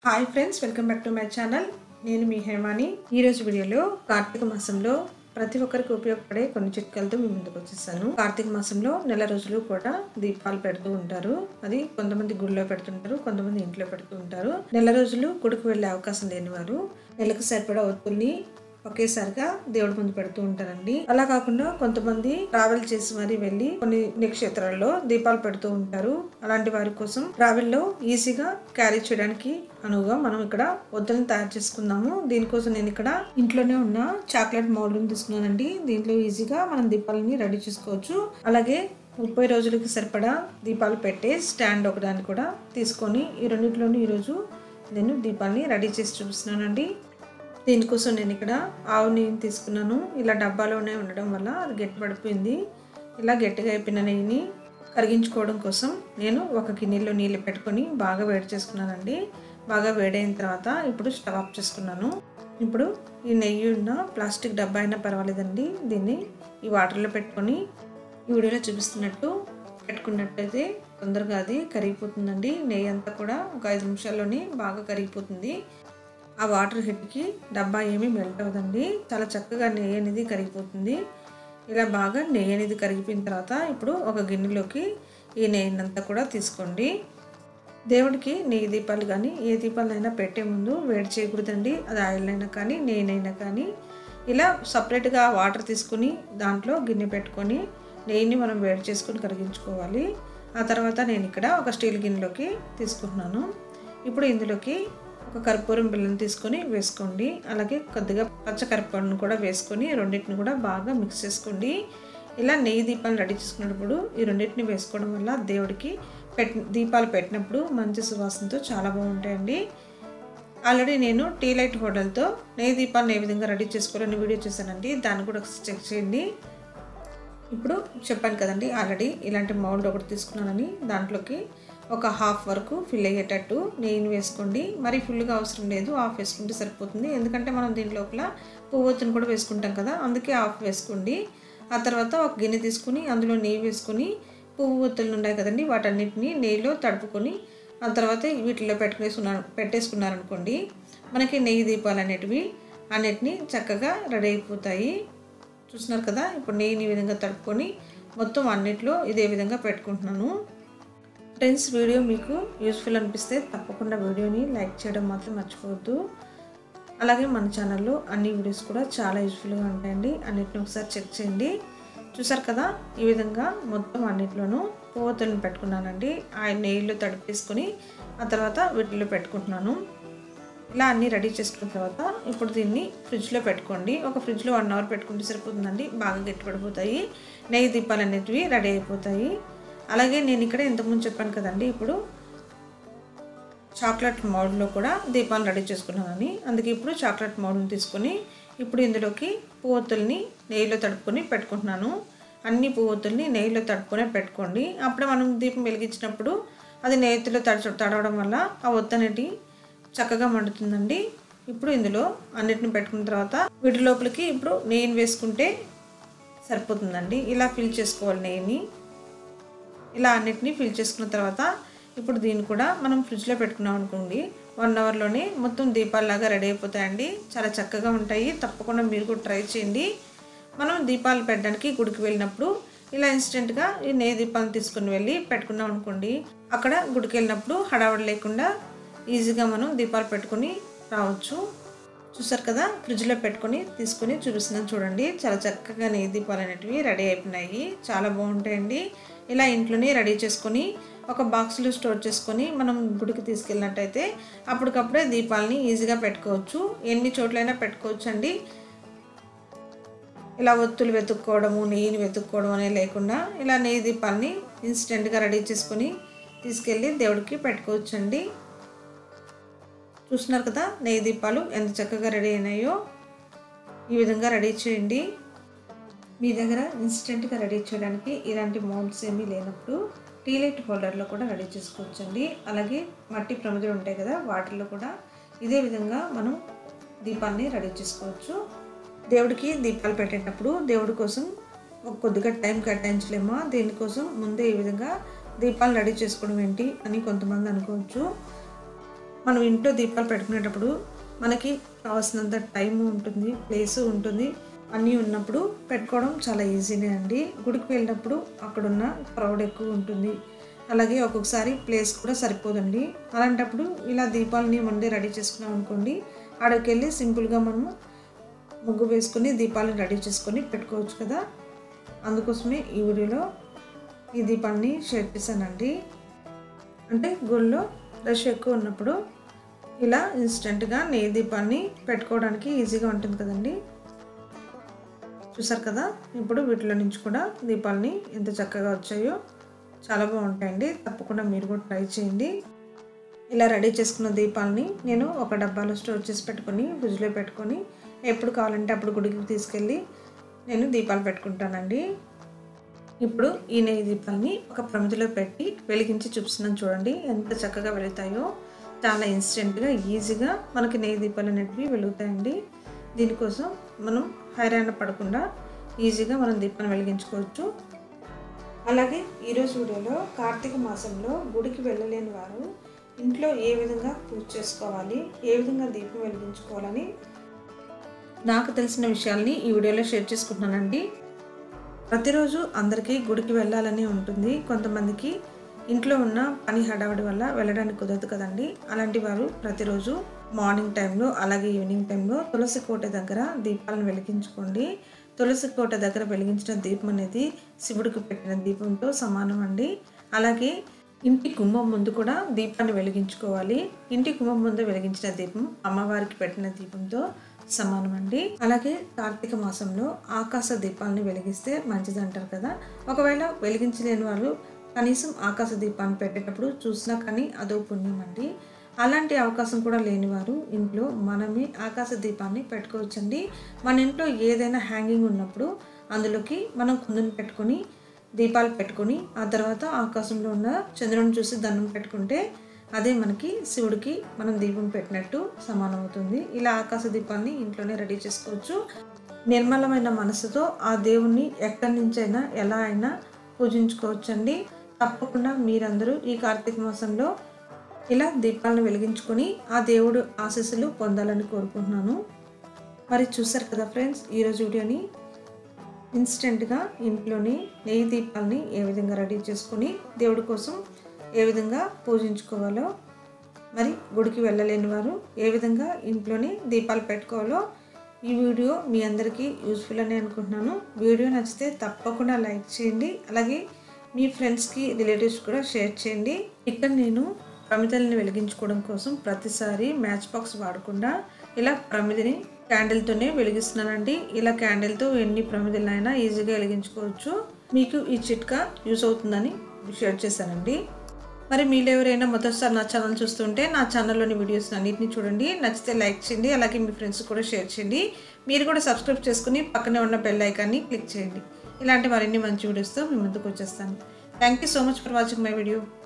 hi friends welcome back to my channel నేను మీ హేమాని ఈరోజు వీడియోలో కార్తీక మాసంలో ప్రతి ఒక్కరికి ఉపయోగపడే కొన్ని చిట్కాలతో మీ ముందుకు వచ్చేసాను కార్తీక మాసంలో నెల రోజులు కూడా దీపాలు పెడుతూ ఉంటారు అది కొంతమంది గుడిలో పెడుతుంటారు కొంతమంది ఇంట్లో పెడుతూ ఉంటారు నెల రోజులు గుడికి వెళ్ళే అవకాశం లేని వారు నెలకు సరిపడా ఒత్తుల్ని ఒకేసారిగా దేవుడి ముందు పెడుతూ ఉంటారండి అలా కాకుండా కొంతమంది ట్రావెల్ చేసి మరీ వెళ్ళి కొన్ని నక్షత్రాల్లో దీపాలు పెడుతూ ఉంటారు అలాంటి వారి కోసం ట్రావెల్ లో ఈజీగా క్యారీ చేయడానికి అనువుగా మనం ఇక్కడ వద్దని తయారు చేసుకుందాము దీనికోసం నేను ఇక్కడ ఇంట్లోనే ఉన్న చాక్లెట్ మౌల్డ్ని తీసుకున్నానండి దీంట్లో ఈజీగా మనం దీపాలని రెడీ చేసుకోవచ్చు అలాగే ముప్పై రోజులకి సరిపడా దీపాలు పెట్టే స్టాండ్ ఒకదాన్ని కూడా తీసుకొని ఈ రెండింటిలోని ఈరోజు నేను దీపాలని రెడీ చేసి చూపిస్తున్నానండి దీనికోసం నేను ఇక్కడ ఆవు నెయ్యిని తీసుకున్నాను ఇలా డబ్బాలోనే ఉండడం వల్ల అది గట్టి పడిపోయింది ఇలా గట్టిగా అయిపోయిన నెయ్యిని కరిగించుకోవడం కోసం నేను ఒక గిన్నెలో నీళ్ళు పెట్టుకొని బాగా వేడి చేసుకున్నానండి బాగా వేడైన తర్వాత ఇప్పుడు స్టవ్ ఆఫ్ చేసుకున్నాను ఇప్పుడు ఈ నెయ్యి ఉన్న ప్లాస్టిక్ డబ్బా అయినా పర్వాలేదండి దీన్ని ఈ వాటర్లో పెట్టుకొని ఈ వీడియోలో చూపిస్తున్నట్టు పెట్టుకున్నట్టయితే తొందరగా అది కరిగిపోతుందండి నెయ్యి అంతా కూడా ఒక ఐదు నిమిషాల్లోనే బాగా కరిగిపోతుంది ఆ వాటర్ హీట్కి డబ్బా ఏమీ మెల్ట్ అవ్వదండి చాలా చక్కగా నెయ్యి అనేది కరిగిపోతుంది ఇలా బాగా నెయ్యి అనేది కరిగిపోయిన తర్వాత ఇప్పుడు ఒక గిన్నెలోకి ఈ నెయ్యినంతా కూడా తీసుకోండి దేవుడికి నెయ్యి దీపాలు కానీ ఏ దీపాలైనా పెట్టే ముందు వేడి చేయకూడదండి అది ఆయిల్ అయినా కానీ నెయ్యినైనా కానీ ఇలా సపరేట్గా వాటర్ తీసుకుని దాంట్లో గిన్నె పెట్టుకొని నెయ్యిని మనం వేడి చేసుకొని కరిగించుకోవాలి ఆ తర్వాత నేను ఇక్కడ ఒక స్టీల్ గిన్నెలోకి తీసుకుంటున్నాను ఇప్పుడు ఇందులోకి ఒక కర్పూరం బిల్లని తీసుకొని వేసుకోండి అలాగే కొద్దిగా పచ్చ కర్పూరం కూడా వేసుకొని రెండింటిని కూడా బాగా మిక్స్ చేసుకోండి ఇలా నెయ్యి దీపాలు రెడీ చేసుకున్నప్పుడు ఈ రెండింటిని వేసుకోవడం వల్ల దేవుడికి పెట్ దీపాలు పెట్టినప్పుడు మంచి సువాసనతో చాలా బాగుంటాయండి ఆల్రెడీ నేను టీ లైట్ హోటల్తో నెయ్యి దీపాలను ఏ విధంగా రెడీ చేసుకోవాలని వీడియో చేశానండి దాన్ని కూడా చెక్ చేయండి ఇప్పుడు చెప్పాను కదండి ఆల్రెడీ ఇలాంటి మౌల్డ్ ఒకటి తీసుకున్నానని దాంట్లోకి ఒక హాఫ్ వరకు ఫిల్ అయ్యేటట్టు నెయ్యిని వేసుకోండి మరి ఫుల్గా అవసరం లేదు హాఫ్ వేసుకుంటే సరిపోతుంది ఎందుకంటే మనం దీని లోపల పువ్వొత్తుని కూడా వేసుకుంటాం కదా అందుకే హాఫ్ వేసుకోండి ఆ తర్వాత ఒక గిన్నె తీసుకుని అందులో నెయ్యి వేసుకొని పువ్వు ఒత్తులు ఉన్నాయి కదండి వాటన్నిటిని నెయ్యిలో తడుపుకొని ఆ తర్వాత వీటిలో పెట్టుకునేసుకున్నారు పెట్టేసుకున్నారనుకోండి మనకి నెయ్యి దీపాలు అనేటివి అన్నిటినీ చక్కగా రెడీ అయిపోతాయి చూస్తున్నారు కదా ఇప్పుడు నెయ్యిని ఈ విధంగా తడుపుకొని మొత్తం అన్నిట్లో ఇదే విధంగా పెట్టుకుంటున్నాను ఫ్రెండ్స్ వీడియో మీకు యూస్ఫుల్ అనిపిస్తే తప్పకుండా వీడియోని లైక్ చేయడం మాత్రం మర్చిపోవద్దు అలాగే మన ఛానల్లో అన్ని వీడియోస్ కూడా చాలా యూస్ఫుల్గా ఉంటాయండి అన్నిటిని ఒకసారి చెక్ చేయండి చూసారు కదా ఈ విధంగా మొత్తం అన్నిట్లోనూ పువ్వుతులను పెట్టుకున్నానండి ఆ నెయ్యిలో తడిపేసుకొని ఆ తర్వాత వీటిలో పెట్టుకుంటున్నాను ఇలా అన్నీ రెడీ చేసుకున్న తర్వాత ఇప్పుడు దీన్ని ఫ్రిడ్జ్లో పెట్టుకోండి ఒక ఫ్రిడ్జ్లో వన్ అవర్ పెట్టుకుంటే సరిపోతుందండి బాగా గట్టిపడిపోతాయి నెయ్యి దీపాలు అనేటివి రెడీ అయిపోతాయి అలాగే నేను ఇక్కడ ఇంతకుముందు చెప్పాను కదండి ఇప్పుడు చాక్లెట్ మౌడ్లో కూడా దీపాలు రెడీ చేసుకున్నానని అందుకే ఇప్పుడు చాక్లెట్ మౌడ్ని తీసుకొని ఇప్పుడు ఇందులోకి పువ్వొత్తుల్ని నెయ్యిలో తడుపుకొని పెట్టుకుంటున్నాను అన్ని పువ్వొత్తుల్ని నెయ్యిలో తడుపుకొని పెట్టుకోండి అప్పుడే మనం దీపం వెలిగించినప్పుడు అది నెయ్యిలో తడ తడవడం వల్ల ఆ ఒత్తనేటి చక్కగా మండుతుందండి ఇప్పుడు ఇందులో అన్నిటిని పెట్టుకున్న తర్వాత వీటి లోపలికి ఇప్పుడు నెయ్యిని వేసుకుంటే సరిపోతుందండి ఇలా ఫిల్ చేసుకోవాలి నెయ్యిని ఇలా అన్నిటిని ఫిల్ చేసుకున్న తర్వాత ఇప్పుడు దీన్ని కూడా మనం ఫ్రిడ్జ్లో పెట్టుకున్నాం అనుకోండి వన్ అవర్లోనే మొత్తం దీపాలలాగా రెడీ అయిపోతాయండి చాలా చక్కగా ఉంటాయి తప్పకుండా మీరు కూడా ట్రై చేయండి మనం దీపాలు పెట్టడానికి గుడికి వెళ్ళినప్పుడు ఇలా ఇన్స్టెంట్గా ఈ నెయ్యి దీపాలను తీసుకుని వెళ్ళి పెట్టుకున్నాం అనుకోండి అక్కడ గుడికి వెళ్ళినప్పుడు హడావడి లేకుండా ఈజీగా మనం దీపాలు పెట్టుకొని రావచ్చు చూసారు కదా ఫ్రిడ్జ్లో పెట్టుకొని తీసుకొని చూపిస్తున్నాను చూడండి చాలా చక్కగా నెయ్యి దీపాలు అనేటివి రెడీ అయిపోయినాయి చాలా బాగుంటాయండి ఇలా ఇంట్లోనే రెడీ చేసుకొని ఒక బాక్స్లో స్టోర్ చేసుకొని మనం గుడికి తీసుకెళ్ళినట్టయితే అప్పటికప్పుడే దీపాలని ఈజీగా పెట్టుకోవచ్చు ఎన్ని చోట్లైనా పెట్టుకోవచ్చు అండి ఇలా ఒత్తులు వెతుక్కోవడము నెయ్యిని వెతుక్కోవడం అనేది లేకుండా ఇలా నెయ్యి దీపాలని ఇన్స్టెంట్గా రెడీ చేసుకొని తీసుకెళ్ళి దేవుడికి పెట్టుకోవచ్చండి చూస్తున్నారు కదా నెయ్యి దీపాలు ఎంత చక్కగా రెడీ అయినాయో ఈ విధంగా రెడీ చేయండి మీ దగ్గర ఇన్స్టెంట్గా రెడీ చేయడానికి ఇలాంటి మౌల్డ్స్ ఏమీ లేనప్పుడు టీ లైట్ హోల్డర్లో కూడా రెడీ చేసుకోవచ్చండి అలాగే మట్టి ప్రమిదలు ఉంటాయి కదా వాటిల్లో కూడా ఇదే విధంగా మనం దీపాన్ని రెడీ చేసుకోవచ్చు దేవుడికి దీపాలు పెట్టేటప్పుడు దేవుడి కోసం ఒక కొద్దిగా టైం కేటాయించలేమా దీనికోసం ముందే ఈ విధంగా దీపాలు రెడీ చేసుకోవడం ఏంటి అని కొంతమంది అనుకోవచ్చు మనం ఇంట్లో దీపాలు పెట్టుకునేటప్పుడు మనకి కావాల్సినంత టైం ఉంటుంది ప్లేస్ ఉంటుంది అన్నీ ఉన్నప్పుడు పెట్టుకోవడం చాలా ఈజీనే అండి గుడికి వెళ్ళినప్పుడు అక్కడున్న క్రౌడ్ ఎక్కువ ఉంటుంది అలాగే ఒక్కొక్కసారి ప్లేస్ కూడా సరిపోదండి అలాంటప్పుడు ఇలా దీపాలని ముందే రెడీ చేసుకున్నాం అనుకోండి ఆడకి వెళ్ళి సింపుల్గా మనము ముగ్గు వేసుకుని దీపాలను రెడీ చేసుకొని పెట్టుకోవచ్చు కదా అందుకోసమే ఈ వీడియోలో ఈ దీపాన్ని షేర్ చేశానండి అంటే గుళ్ళో రష్ ఎక్కువ ఉన్నప్పుడు ఇలా ఇన్స్టెంట్గా నెయ్యి దీపాన్ని పెట్టుకోవడానికి ఈజీగా ఉంటుంది కదండి చూసారు కదా ఇప్పుడు వీటిలో నుంచి కూడా దీపాలని ఎంత చక్కగా వచ్చాయో చాలా బాగుంటాయండి తప్పకుండా మీరు కూడా ట్రై చేయండి ఇలా రెడీ చేసుకున్న దీపాలని నేను ఒక డబ్బాలో స్టోర్ చేసి పెట్టుకొని ఫ్రిడ్జ్లో పెట్టుకొని ఎప్పుడు కావాలంటే అప్పుడు గుడికి తీసుకెళ్ళి నేను దీపాలు పెట్టుకుంటానండి ఇప్పుడు ఈ నెయ్యి దీపాలని ఒక ప్రమిదిలో పెట్టి వెలిగించి చూపిస్తున్నాను చూడండి ఎంత చక్కగా వెలుగుతాయో చాలా ఇన్స్టెంట్గా ఈజీగా మనకి నెయ్యి దీపాలు అనేటివి వెలుగుతాయండి దీనికోసం మనం హైరాణ పడకుండా ఈజీగా మనం దీపాన్ని వెలిగించుకోవచ్చు అలాగే ఈరోజు వీడియోలో కార్తీక మాసంలో గుడికి వెళ్ళలేని వారు ఇంట్లో ఏ విధంగా పూజ చేసుకోవాలి ఏ విధంగా దీపం వెలిగించుకోవాలని నాకు తెలిసిన విషయాల్ని ఈ వీడియోలో షేర్ చేసుకుంటున్నానండి ప్రతిరోజు అందరికీ గుడికి వెళ్ళాలని ఉంటుంది కొంతమందికి ఇంట్లో ఉన్న పని హడావిడి వల్ల వెళ్ళడానికి కుదరదు కదండి అలాంటి వారు ప్రతిరోజు మార్నింగ్ టైంలో అలాగే ఈవినింగ్ టైంలో తులసి కోట దగ్గర దీపాలను వెలిగించుకోండి తులసి కోట దగ్గర వెలిగించిన దీపం అనేది శివుడికి పెట్టిన దీపంతో సమానం అండి అలాగే ఇంటి గుమ్మం ముందు కూడా దీపాన్ని వెలిగించుకోవాలి ఇంటి గుమ్మం ముందు వెలిగించిన దీపం అమ్మవారికి పెట్టిన దీపంతో సమానం అండి అలాగే కార్తీక మాసంలో ఆకాశ దీపాలని వెలిగిస్తే మంచిది అంటారు కదా ఒకవేళ వెలిగించలేని వాళ్ళు కనీసం ఆకాశ దీపాన్ని పెట్టేటప్పుడు చూసినా కానీ అదో పుణ్యం అండి అలాంటి అవకాశం కూడా లేనివారు ఇంట్లో మనమే ఆకాశ దీపాన్ని పెట్టుకోవచ్చండి మన ఇంట్లో ఏదైనా హ్యాంగింగ్ ఉన్నప్పుడు అందులోకి మనం కుందుని పెట్టుకొని దీపాలు పెట్టుకొని ఆ తర్వాత ఆకాశంలో ఉన్న చంద్రుని చూసి దండం పెట్టుకుంటే అదే మనకి శివుడికి మనం దీపం పెట్టినట్టు సమానం అవుతుంది ఇలా ఆకాశ దీపాన్ని ఇంట్లోనే రెడీ చేసుకోవచ్చు నిర్మలమైన మనసుతో ఆ దేవుణ్ణి ఎక్కడి నుంచైనా ఎలా అయినా పూజించుకోవచ్చండి తప్పకుండా మీరందరూ ఈ కార్తీక మాసంలో ఇలా దీపాలను వెలిగించుకొని ఆ దేవుడు ఆశీస్సులు పొందాలని కోరుకుంటున్నాను మరి చూసారు కదా ఫ్రెండ్స్ ఈరోజు వీడియోని ఇన్స్టెంట్గా ఇంట్లోని నెయ్యి దీపాలని ఏ విధంగా రెడీ చేసుకొని దేవుడి కోసం ఏ విధంగా పూజించుకోవాలో మరి గుడికి వెళ్ళలేని వారు ఏ విధంగా ఇంట్లోని దీపాలు పెట్టుకోవాలో ఈ వీడియో మీ అందరికీ యూస్ఫుల్ అని అనుకుంటున్నాను వీడియో నచ్చితే తప్పకుండా లైక్ చేయండి అలాగే మీ ఫ్రెండ్స్కి రిలేటివ్స్ కూడా షేర్ చేయండి ఇక్కడ నేను ప్రమిదల్ని వెలిగించుకోవడం కోసం ప్రతిసారి మ్యాచ్ బాక్స్ వాడకుండా ఇలా ప్రమిదిని క్యాండిల్తోనే వెలిగిస్తున్నానండి ఇలా క్యాండిల్తో ఎన్ని ప్రమిదలైనా ఈజీగా వెలిగించుకోవచ్చు మీకు ఈ చిట్కా యూస్ అవుతుందని షేర్ చేశానండి మరి మీరు ఎవరైనా మొదటిసారి నా ఛానల్ చూస్తుంటే నా ఛానల్లోని వీడియోస్ అన్నింటినీ చూడండి నచ్చితే లైక్ చేయండి అలాగే మీ ఫ్రెండ్స్ కూడా షేర్ చేయండి మీరు కూడా సబ్స్క్రైబ్ చేసుకుని పక్కనే ఉన్న బెల్ ఐకాన్ని క్లిక్ చేయండి ఇలాంటి మరిన్ని మంచి వీడియోస్తో మీ ముందుకు వచ్చేస్తాను thank you so much for watching my video